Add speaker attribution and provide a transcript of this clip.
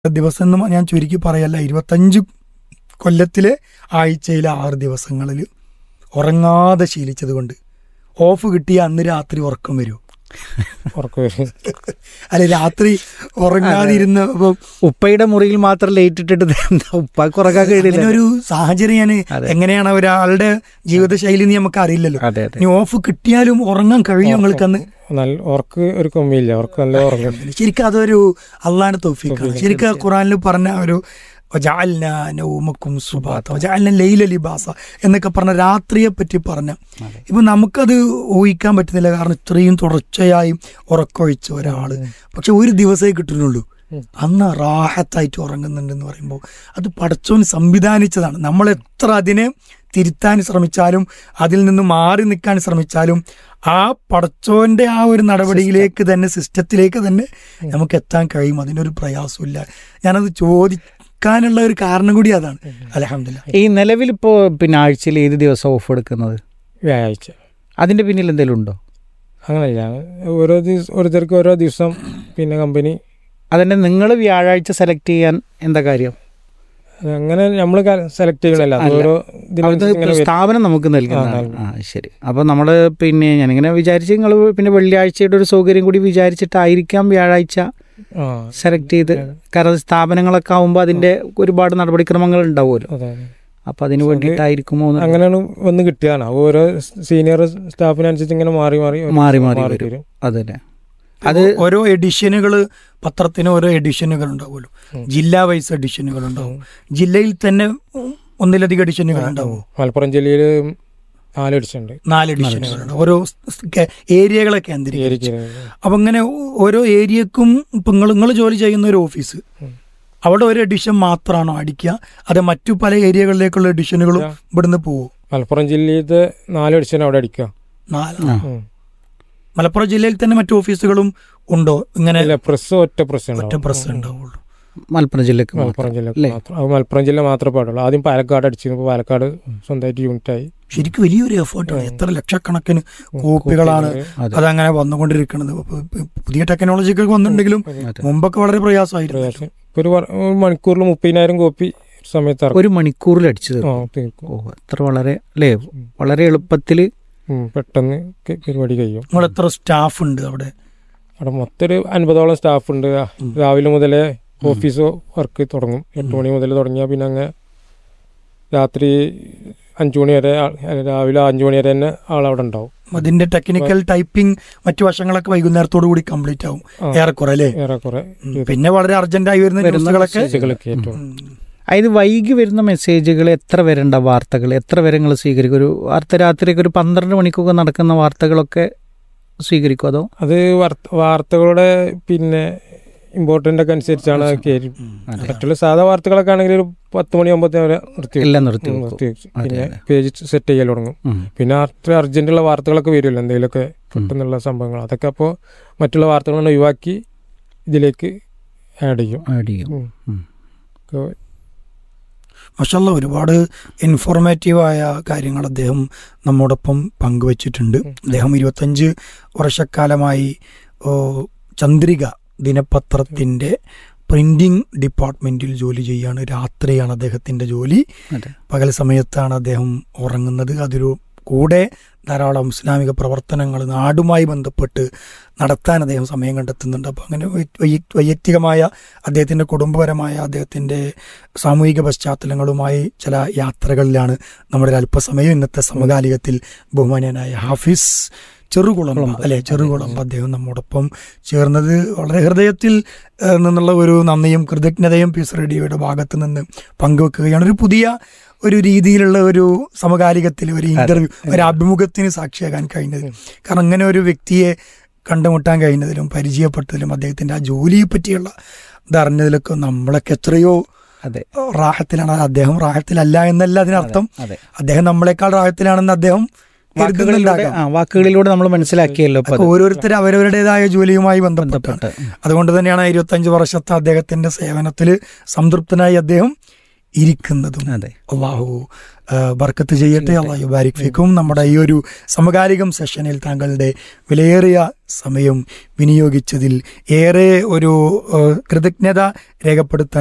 Speaker 1: ദിവസം എന്ന് ഞാൻ ചുരുക്കി പറയല്ല ഇരുപത്തഞ്ച് കൊല്ലത്തിലെ ആഴ്ചയിലെ ആറ് ദിവസങ്ങളിൽ ഉറങ്ങാതെ ശീലിച്ചത് കൊണ്ട് ഓഫ് കിട്ടിയ അന്ന് രാത്രി ഉറക്കം വരും
Speaker 2: ഉറക്കം വരും
Speaker 1: അല്ലെ രാത്രി ഉറങ്ങാതെ ഇരുന്ന അപ്പം
Speaker 3: ഉപ്പയുടെ മുറിയിൽ മാത്രം ലൈറ്റ് ഇട്ടിട്ട് എന്താ ഉപ്പാക്ക് ഉറക്കാൻ
Speaker 1: അങ്ങനെ
Speaker 3: കഴിയില്ല
Speaker 1: ഒരു സാഹചര്യം
Speaker 3: അതെ.
Speaker 1: എങ്ങനെയാണ് ഒരാളുടെ ജീവിതശൈലി എന്ന് നമുക്ക് അറിയില്ലല്ലോ
Speaker 3: അതെ അതെ
Speaker 1: ഇനി ഓഫ് കിട്ടിയാലും ഉറങ്ങാൻ കഴിയും നിങ്ങൾക്ക് അന്ന്
Speaker 2: നല്ല ഉറക്ക് ഒരു കമ്മിയില്ല ഉറക്ക് നല്ല ഉറങ്ങും
Speaker 1: ശരിക്കും അതൊരു അള്ളാന്റെ തൗഫീഖാണ്
Speaker 2: തൗഫീഖ്.
Speaker 1: ശരിക്കും ഖുറാനിൽ പറഞ്ഞ ഒരു വജഅൽന നൗമക്കും സുബാത്ത വജഅൽന ലൈല ലിബാസ എന്നൊക്കെ പറഞ്ഞ രാത്രിയെ പറ്റി പറഞ്ഞ
Speaker 3: അതെ.
Speaker 1: ഇപ്പൊ നമുക്കത് ഊഹിക്കാൻ പറ്റുന്നില്ല കാരണം ഇത്രയും തുടർച്ചയായി ഉറക്കൊഴിച്ച ഒരാള് പക്ഷെ ഒരു ദിവസമേ കിട്ടുന്നുള്ളൂ
Speaker 2: ഉം.
Speaker 1: അന്ന് റാഹത്തായിട്ട് ഉറങ്ങുന്നുണ്ടെന്ന് പറയുമ്പോൾ അത് പടച്ചോൻ സംവിധാനിച്ചതാണ് നമ്മൾ എത്ര അതിനെ തിരുത്താൻ ശ്രമിച്ചാലും അതിൽ നിന്ന് മാറി നിൽക്കാൻ ശ്രമിച്ചാലും ആ പടച്ചോന്റെ ആ ഒരു നടപടിയിലേക്ക് തന്നെ സിസ്റ്റത്തിലേക്ക് തന്നെ നമുക്ക് എത്താൻ കഴിയും അതിനൊരു പ്രയാസമില്ല ഞാനത് ചോദിക്കാനുള്ള ഒരു കാരണം കൂടി അതാണ് അലഹമില്ല
Speaker 3: ഈ നിലവിൽ ഇപ്പോ പിന്നെ ആഴ്ചയിൽ ഏത് ദിവസം ഓഫ് എടുക്കുന്നത്
Speaker 2: വ്യാഴാഴ്ച
Speaker 3: അതിന്റെ പിന്നിൽ എന്തെങ്കിലും ഉണ്ടോ
Speaker 2: അങ്ങനെയല്ല ഓരോ ദിവസം ഓരോരുത്തർക്ക് ഓരോ ദിവസം പിന്നെ കമ്പനി
Speaker 3: അതന്നെ നിങ്ങൾ വ്യാഴാഴ്ച സെലക്ട് ചെയ്യാൻ എന്താ കാര്യം
Speaker 2: അങ്ങനെ നമ്മൾ സെലക്ട് ചെയ്യണല്ല അത്
Speaker 3: അല്ല.
Speaker 2: ഓരോ
Speaker 3: അത്
Speaker 2: ഇതിനനുസരിച്ച് ഇങ്ങനെ വരും.
Speaker 3: സ്ഥാപനം നമുക്ക് നൽകുന്നതാണ്
Speaker 2: നൽകും.
Speaker 3: ആ ശരി അപ്പോൾ നമ്മൾ പിന്നെ ഞാനിങ്ങനെ വിചാരിച്ച് നിങ്ങൾ പിന്നെ വെള്ളിയാഴ്ചയുടെ ഒരു സൗകര്യം കൂടി വിചാരിച്ചിട്ടായിരിക്കാം വ്യാഴാഴ്ച
Speaker 2: ആ
Speaker 3: സെലക്ട് ചെയ്ത് കാരണം സ്ഥാപനങ്ങളൊക്കെ ആകുമ്പോൾ അതിന്റെ ഒരുപാട് നടപടിക്രമങ്ങൾ ഉണ്ടാവുമല്ലോ
Speaker 2: അതെ
Speaker 3: അപ്പോൾ അതിന് വേണ്ടിയിട്ടായിരിക്കുമോ എന്ന്
Speaker 2: അങ്ങനെയാണ് വന്ന് കിട്ടിയതാണ് അത് ഓരോ സീനിയർ സ്റ്റാഫിനനുസരിച്ച് ഇങ്ങനെ മാറി മാറി
Speaker 3: മാറി മാറി വരും അതല്ലേ അത്
Speaker 1: ഓരോ എഡിഷനുകൾ പത്രത്തിന് ഓരോ എഡിഷനുകൾ ഉണ്ടാവുമല്ലോ
Speaker 2: ഉം.
Speaker 1: ജില്ലാ വൈസ് എഡിഷനുകൾ ഉണ്ടാവും ജില്ലയിൽ തന്നെ ഒന്നിലധികം എഡിഷനുകൾ ഉണ്ടാവും
Speaker 2: മലപ്പുറം ജില്ലയിൽ നാല് അടിച്ചുണ്ട്
Speaker 1: നാല് എഡിഷനുകൾ ഉണ്ടാവും ഓരോ സ് കേ- ഏരിയകളെ കേന്ദ്രീകരിച്ച്
Speaker 2: ഏരിയക്ക്
Speaker 1: അപ്പൊ അങ്ങനെ ഓരോ ഏരിയക്കും ഇപ്പൊ നിങ്ങൾ നിങ്ങൾ ജോലി ചെയ്യുന്ന ഒരു ഓഫീസ്
Speaker 2: ഉം.
Speaker 1: അവിടെ ഒരു എഡിഷൻ മാത്രമാണോ അടിക്കുക അത് മറ്റു പല ഏരിയകളിലേക്കുള്ള എഡിഷനുകളും
Speaker 2: ഇല്ല.
Speaker 1: ഇവിടുന്ന് പോവും
Speaker 2: മലപ്പുറം ജില്ലയിലത്തെ നാല് അടിച്ചാണ് അവിടെ അടിക്കുക
Speaker 1: നാല്
Speaker 3: ആ.
Speaker 2: ഉം.
Speaker 1: മലപ്പുറം ജില്ലയിൽ തന്നെ മറ്റു ഓഫീസുകളും ഉണ്ടോ ഇങ്ങനെ
Speaker 2: ഇല്ല പ്രസ് ഒറ്റ പ്രസ്
Speaker 1: ഒറ്റ
Speaker 2: ഉണ്ടാവും.
Speaker 1: പ്രസ്
Speaker 2: ഉം.
Speaker 1: ഉണ്ടാവുള്ളൂ
Speaker 3: മലപ്പുറം ജില്ലക്ക് മാത്രം.
Speaker 2: മലപ്പുറം ജില്ല
Speaker 3: അല്ലേ?
Speaker 2: മാത്രം അത് മലപ്പുറം ജില്ല മാത്രമേ പാടുള്ളൂ ആദ്യം പാലക്കാട് അടിച്ചിരുന്നു പാലക്കാട് സ്വന്തമായിട്ട് യൂണിറ്റ് ആയി
Speaker 1: ശരിക്കും വലിയൊരു എഫേർട്ടാണ്
Speaker 2: ഉം.
Speaker 1: എത്ര ലക്ഷക്കണക്കിന് കോപ്പികളാണ്
Speaker 3: അതെ
Speaker 1: അതങ്ങനെ വന്നുകൊണ്ടിരിക്കുന്നത് ഇപ്പൊ പുതിയ ടെക്നോളജികൾ വന്നിട്ടുണ്ടെങ്കിലും
Speaker 3: അതെ.
Speaker 1: മുമ്പൊക്കെ വളരെ പ്രയാസമായിരുന്നു
Speaker 2: പ്രയാസം ഇപ്പൊ ഒരു വർ- ഒരു മണിക്കൂറിൽ മുപ്പതിനായിരം കോപ്പി ഒരു സമയത്ത് ഇറക്കും
Speaker 3: ഒരു മണിക്കൂറിൽ അടിച്ചത്
Speaker 2: ആ, തീർക്കും
Speaker 3: ഓ അത്ര വളരെ അല്ലേ വളരെ എളുപ്പത്തിൽ
Speaker 2: ഉം, പെട്ടെന്ന് ക- പരിപാടി കഴിയും
Speaker 1: നിങ്ങൾ എത്ര സ്റ്റാഫ് ഉണ്ട് അവിടെ
Speaker 2: അവിടെ മൊത്തം ഒരു അൻപതോളം സ്റ്റാഫ് ഉണ്ട് രാവിലെ മുതലേ ഓഫീസ് വർക്ക് തുടങ്ങും എട്ട് മണി മുതൽ തുടങ്ങിയാൽ പിന്നെ അങ്ങ് രാത്രി അഞ്ചു മണി വരെ ആൾ- അല്ല, രാവിലെ അഞ്ചു മണി വരെ തന്നെ ആളവിടെ ഉണ്ടാവും
Speaker 1: അതിന്റെ ടെക്നിക്കൽ ടൈപ്പിംഗ് മറ്റു വശങ്ങളൊക്കെ വൈകുന്നേരത്തോടു കൂടി കംപ്ലീറ്റ് ആവും
Speaker 2: ആ.
Speaker 1: ഏറെക്കുറെ അല്ലേ
Speaker 2: ഏറെക്കുറെ
Speaker 1: ഉം. പിന്നെ വളരെ അർജന്റായി വരുന്ന
Speaker 3: വരുന്ന
Speaker 1: ന്യൂസുകളൊക്കെ
Speaker 2: മെസ്സേജുകളൊക്കെ ഏറ്റവും
Speaker 1: ഉം.
Speaker 3: അതായത് വൈകി വരുന്ന മെസ്സേജുകൾ എത്ര വരേണ്ട വാർത്തകൾ എത്ര വരെ നിങ്ങൾ സ്വീകരിക്കും ഒരു അർദ്ധരാത്രിയൊക്കെ ഒരു പന്ത്രണ്ട് മണിക്കൊക്കെ നടക്കുന്ന വാർത്തകളൊക്കെ സ്വീകരിക്കും അതോ
Speaker 2: അത് വാർത്ത- വാർത്തകളുടെ പിന്നെ ഇമ്പോർട്ടൻ്റ് ഒക്കെ അനുസരിച്ചാണ് അത് കയറി
Speaker 3: അതെ.
Speaker 2: മറ്റുള്ള സാധാ വാർത്തകളൊക്കെ ആണെങ്കിൽ ഒരു പത്ത് മണിയാകുമ്പോഴത്തേന് വരെ നിർത്തി വെക്കും.
Speaker 3: എല്ലാം നിർത്തി
Speaker 2: ഉം,
Speaker 3: വെക്കും.
Speaker 2: നിർത്തി വെക്കും.
Speaker 3: അതെ,
Speaker 2: പിന്നെ
Speaker 3: അതെ.
Speaker 2: പേജ് സെറ്റ് ചെയ്യൽ തുടങ്ങും
Speaker 3: ഉം.
Speaker 2: പിന്നെ അത്ര അർജന്റുള്ള വാർത്തകളൊക്കെ വരുമല്ലോ എന്തെങ്കിലുമൊക്കെ പെട്ടെന്നുള്ള സംഭവങ്ങൾ അതൊക്കെ അപ്പോൾ മറ്റുള്ള വാർത്തകൾ ഒഴിവാക്കി ഇതിലേക്ക് ആഡ് ചെയ്യും
Speaker 3: ആഡ് ചെയ്യും
Speaker 2: ഉം.
Speaker 3: ഉം.
Speaker 2: ഒക്കെ
Speaker 1: മഷല്ല ഒരുപാട് ഇൻഫോർമേറ്റീവായ കാര്യങ്ങൾ അദ്ദേഹം നമ്മോടൊപ്പം പങ്കുവച്ചിട്ടുണ്ട് അദ്ദേഹം ഇരുപത്തഞ്ച് വർഷക്കാലമായി ഓ, ചന്ദ്രിക ദിനപത്രത്തിന്റെ പ്രിന്റിംഗ് ഡിപ്പാർട്ട്മെന്റിൽ ജോലി ചെയ്യാണ് രാത്രിയാണ് അദ്ദേഹത്തിന്റെ ജോലി
Speaker 3: അതെ
Speaker 1: പകൽ സമയത്താണ് അദ്ദേഹം ഉറങ്ങുന്നത് അതൊരു കൂടെ ധാരാളം ഇസ്ലാമിക പ്രവർത്തനങ്ങൾ നാടുമായി ബന്ധപ്പെട്ട് നടത്താൻ അദ്ദേഹം സമയം കണ്ടെത്തുന്നുണ്ട് അപ്പോൾ അങ്ങനെ വൈ- വൈ- വൈയക്തികമായ അദ്ദേഹത്തിൻ്റെ കുടുംബപരമായ അദ്ദേഹത്തിൻ്റെ സാമൂഹിക പശ്ചാത്തലങ്ങളുമായി ചില യാത്രകളിലാണ് നമ്മുടെ ഒരു അല്പസമയം ഇന്നത്തെ സമകാലികത്തിൽ ബഹുമാന്യനായ ഹാഫിസ് ചെറുകുളമ്പ അല്ലെ ചെറുകുളമ്പ അദ്ദേഹം നമ്മോടൊപ്പം ചേർന്നത് വളരെ ഹൃദയത്തിൽ ഏഹ്, നിന്നുള്ള ഒരു നന്ദിയും കൃതജ്ഞതയും പീസ് റേഡിയോയുടെ ഭാഗത്ത് നിന്ന് പങ്കുവെക്കുകയാണ് ഒരു പുതിയ ഒരു രീതിയിലുള്ള ഒരു സമകാലികത്തിൽ ഒരു ഇന്റർവ്യൂ ഒരു അഭിമുഖത്തിന് സാക്ഷിയാകാൻ കഴിഞ്ഞത് കാരണം അങ്ങനെ ഒരു വ്യക്തിയെ കണ്ടുമുട്ടാൻ കഴിഞ്ഞതിലും പരിചയപ്പെട്ടതിലും അദ്ദേഹത്തിന്റെ ആ ജോലിയെ പറ്റിയുള്ള ഇതറിഞ്ഞതിലൊക്കെ നമ്മളൊക്കെ എത്രയോ
Speaker 3: അതെ
Speaker 1: റാഹത്തിലാണ് അദ്ദേഹം റാഹത്തിലല്ല എന്നല്ല അതിനർത്ഥം
Speaker 3: അതെ
Speaker 1: അദ്ദേഹം നമ്മളെക്കാൾ റാഹത്തിലാണെന്ന് അദ്ദേഹം
Speaker 3: വാക്കുകളിലൂടെ
Speaker 1: കരുതുന്നുണ്ടാകാം
Speaker 3: ആ വാക്കുകളിലൂടെ നമ്മൾ മനസ്സിലാക്കിയല്ലോ ഇപ്പൊ അത്.
Speaker 1: അതൊക്കെ ഓരോരുത്തർ അവരവരുടേതായ ജോലിയുമായി ബന്ധപ്പെട്ടാണ്
Speaker 3: ബന്ധപ്പെട്ട് ഉം.
Speaker 1: അതുകൊണ്ട് തന്നെയാണ് ഇരുപത്തഞ്ച് വർഷത്തെ അദ്ദേഹത്തിന്റെ സേവനത്തിൽ സംതൃപ്തനായി അദ്ദേഹം ഇരിക്കുന്നതും
Speaker 3: അതെ
Speaker 1: അള്ളാഹു ആ, ബർക്കത്ത് ചെയ്യട്ടെ അള്ളാഹു ബാരിക് ഫിക്കും നമ്മുടെ ഈ ഒരു സമകാലികം സെഷനിൽ താങ്കളുടെ വിലയേറിയ സമയം വിനിയോഗിച്ചതിൽ ഏറെ ഒരു ആ, കൃതജ്ഞത രേഖപ്പെടുത്താൻ